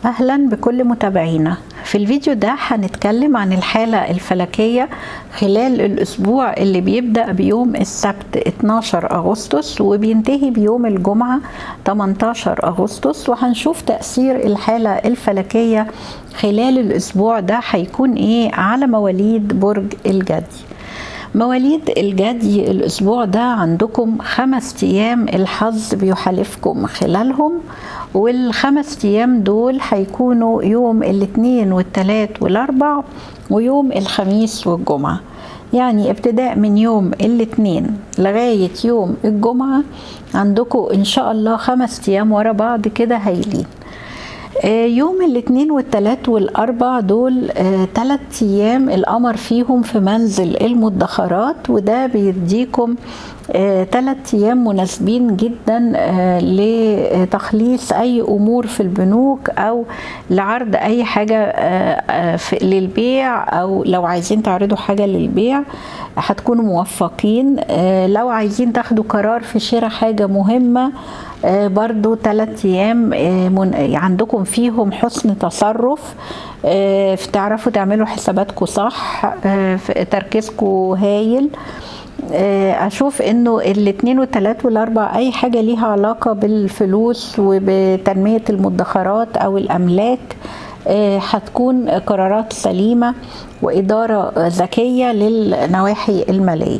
أهلا بكل متابعينا في الفيديو ده هنتكلم عن الحالة الفلكية خلال الأسبوع اللي بيبدأ بيوم السبت 12 أغسطس وبينتهي بيوم الجمعة 18 أغسطس وهنشوف تأثير الحالة الفلكية خلال الأسبوع ده هيكون إيه على مواليد برج الجدي مواليد الجدي الأسبوع ده عندكم خمس أيام الحظ بيحالفكم خلالهم والخمس أيام دول هيكونوا يوم الاثنين والثلاث والأربع ويوم الخميس والجمعة يعني ابتداء من يوم الاثنين لغاية يوم الجمعة عندكم إن شاء الله خمس أيام ورا بعض كده هايلين يوم الاثنين والثلاث والاربع دول ثلاث ايام القمر فيهم في منزل المدخرات وده بيديكم ثلاث ايام مناسبين جدا لتخليص اي امور في البنوك او لعرض اي حاجه للبيع او لو عايزين تعرضوا حاجه للبيع هتكونوا موفقين لو عايزين تاخدوا قرار في شراء حاجه مهمه برضو ثلاث ايام عندكم فيهم حسن تصرف تعرفوا تعملوا حساباتكم صح تركيزكم هايل اشوف انه الاثنين والثلاث والاربع اي حاجه ليها علاقه بالفلوس وبتنميه المدخرات او الاملاك هتكون قرارات سليمه واداره ذكيه للنواحي الماليه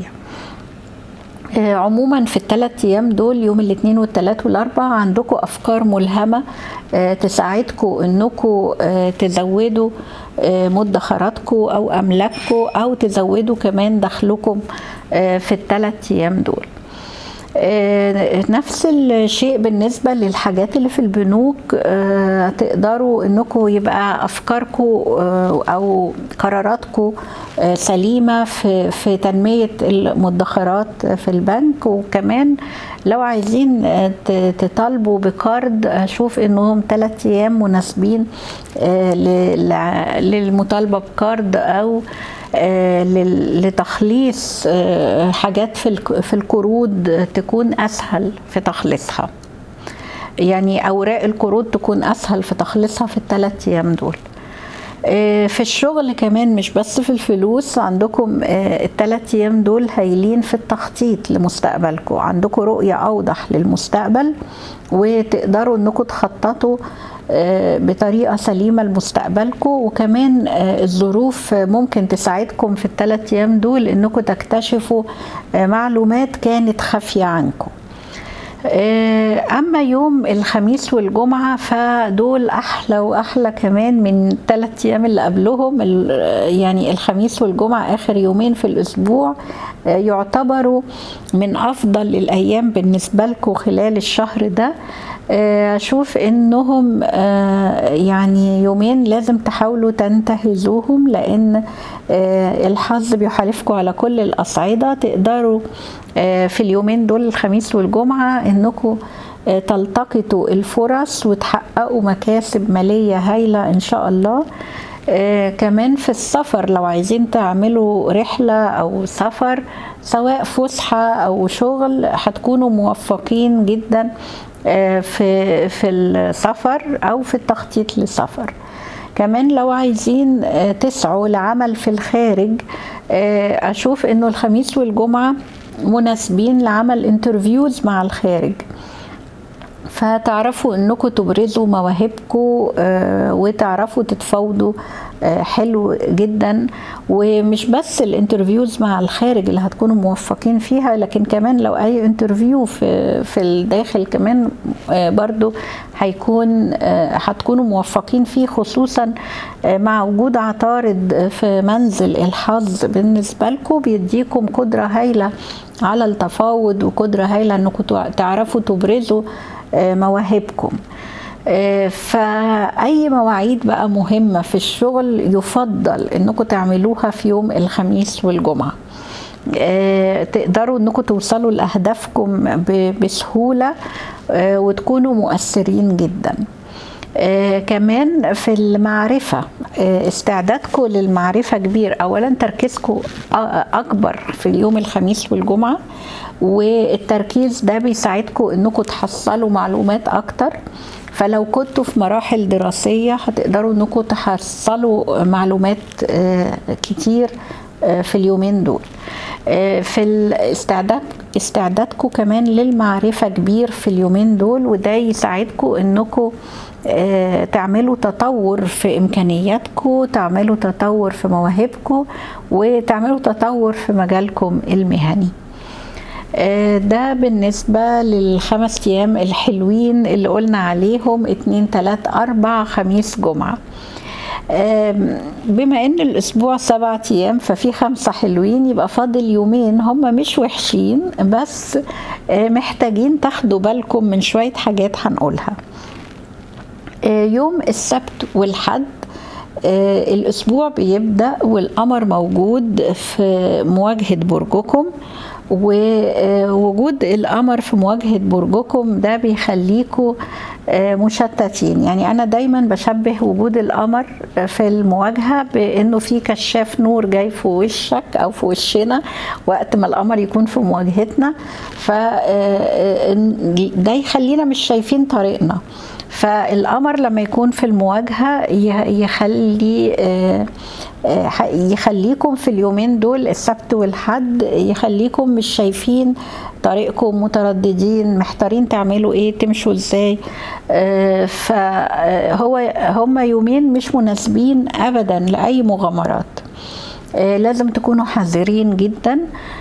عموما في الثلاث ايام دول يوم الاثنين والثلاث والاربع عندكم افكار ملهمه تساعدكم انكم تزودوا مدخراتكم او املاككم او تزودوا كمان دخلكم في الثلاث ايام دول نفس الشيء بالنسبة للحاجات اللي في البنوك تقدروا انكم يبقى افكاركم او قراراتكم سليمة في, في تنمية المدخرات في البنك وكمان لو عايزين تطالبوا بكارد اشوف انهم ثلاث ايام مناسبين للمطالبة بكارد او لتخليص حاجات في القروض تكون اسهل في تخليصها يعني اوراق القروض تكون اسهل في تخليصها في الثلاث ايام دول في الشغل كمان مش بس في الفلوس عندكم الثلاث ايام دول هايلين في التخطيط لمستقبلكم عندكم رؤية اوضح للمستقبل وتقدروا انكم تخططوا بطريقة سليمة لمستقبلكم وكمان الظروف ممكن تساعدكم في الثلاث أيام دول إنكم تكتشفوا معلومات كانت خافية عنكم أما يوم الخميس والجمعة فدول أحلى وأحلى كمان من الثلاث أيام اللي قبلهم يعني الخميس والجمعة آخر يومين في الأسبوع يعتبروا من أفضل الأيام بالنسبة لكم خلال الشهر ده اشوف انهم يعني يومين لازم تحاولوا تنتهزوهم لان الحظ بيحالفكم على كل الاصعده تقدروا في اليومين دول الخميس والجمعه انكم تلتقطوا الفرص وتحققوا مكاسب ماليه هايله ان شاء الله آه كمان في السفر لو عايزين تعملوا رحلة أو سفر سواء فسحة أو شغل هتكونوا موفقين جدا آه في في السفر أو في التخطيط للسفر كمان لو عايزين آه تسعوا لعمل في الخارج أشوف إنه الخميس والجمعة مناسبين لعمل انترفيوز مع الخارج فتعرفوا انكم تبرزوا مواهبكم وتعرفوا تتفاوضوا حلو جدا ومش بس الانترفيوز مع الخارج اللي هتكونوا موفقين فيها لكن كمان لو اي انترفيو في في الداخل كمان برضو هيكون هتكونوا موفقين فيه خصوصا مع وجود عطارد في منزل الحظ بالنسبه لكم بيديكم قدره هايله على التفاوض وقدره هايله انكم تعرفوا تبرزوا مواهبكم فأي مواعيد بقى مهمة في الشغل يفضل انكم تعملوها في يوم الخميس والجمعة تقدروا انكم توصلوا لأهدافكم بسهولة وتكونوا مؤثرين جدا آه كمان في المعرفة آه استعدادكم للمعرفة كبير أولا تركيزكم أكبر في اليوم الخميس والجمعة والتركيز ده بيساعدكم أنكم تحصلوا معلومات أكتر فلو كنتوا في مراحل دراسية هتقدروا انكم تحصلوا معلومات كتير في اليومين دول في الاستعداد استعدادكم كمان للمعرفة كبير في اليومين دول وده يساعدكم انكم تعملوا تطور في امكانياتكم تعملوا تطور في مواهبكم وتعملوا تطور في مجالكم المهني ده بالنسبة للخمس أيام الحلوين اللي قلنا عليهم اتنين تلات أربع خميس جمعة بما ان الاسبوع سبعة ايام ففي خمسة حلوين يبقى فاضل يومين هم مش وحشين بس محتاجين تاخدوا بالكم من شوية حاجات هنقولها يوم السبت والحد الاسبوع بيبدا والقمر موجود في مواجهه برجكم ووجود القمر في مواجهه برجكم ده بيخليكم مشتتين يعني انا دايما بشبه وجود القمر في المواجهه بانه في كشاف نور جاي في وشك او في وشنا وقت ما القمر يكون في مواجهتنا فده يخلينا مش شايفين طريقنا فالقمر لما يكون في المواجهه يخلي يخليكم في اليومين دول السبت والحد يخليكم مش شايفين طريقكم مترددين محتارين تعملوا ايه تمشوا ازاي فهو هم يومين مش مناسبين ابدا لاي مغامرات لازم تكونوا حذرين جدا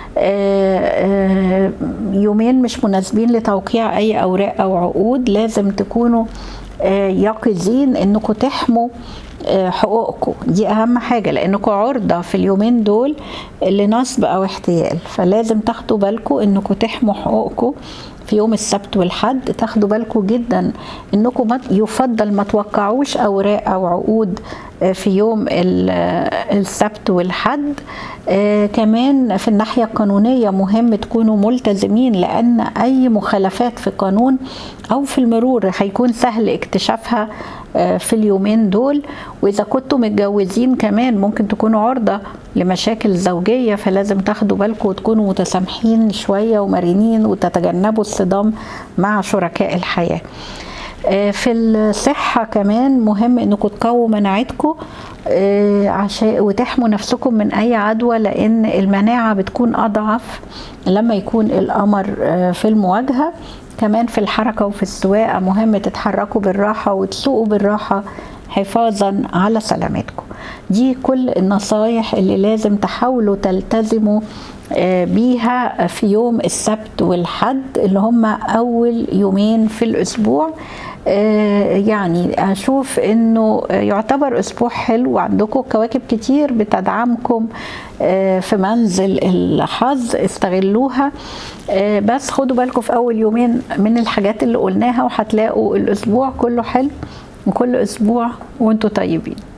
يومين مش مناسبين لتوقيع اي اوراق او عقود لازم تكونوا يقظين انكم تحموا حقوقكم دي اهم حاجه لانكم عرضه في اليومين دول لنصب او احتيال فلازم تاخدوا بالكم انكم تحموا حقوقكم في يوم السبت والحد تاخدوا بالكم جدا انكم يفضل ما توقعوش اوراق او عقود في يوم السبت والحد آه كمان في الناحية القانونية مهم تكونوا ملتزمين لأن أي مخالفات في القانون أو في المرور هيكون سهل اكتشافها آه في اليومين دول وإذا كنتوا متجوزين كمان ممكن تكونوا عرضة لمشاكل زوجية فلازم تاخدوا بالكم وتكونوا متسامحين شوية ومرنين وتتجنبوا الصدام مع شركاء الحياة في الصحة كمان مهم انكم تقووا مناعتكم عشان وتحموا نفسكم من اي عدوى لان المناعة بتكون اضعف لما يكون القمر في المواجهة كمان في الحركة وفي السواقة مهم تتحركوا بالراحة وتسوقوا بالراحة حفاظا على سلامتكم دي كل النصايح اللي لازم تحاولوا تلتزموا بيها في يوم السبت والحد اللي هم اول يومين في الاسبوع يعني اشوف انه يعتبر اسبوع حلو عندكم كواكب كتير بتدعمكم في منزل الحظ استغلوها بس خدوا بالكم في اول يومين من الحاجات اللي قلناها وهتلاقوا الاسبوع كله حلو وكل اسبوع وانتم طيبين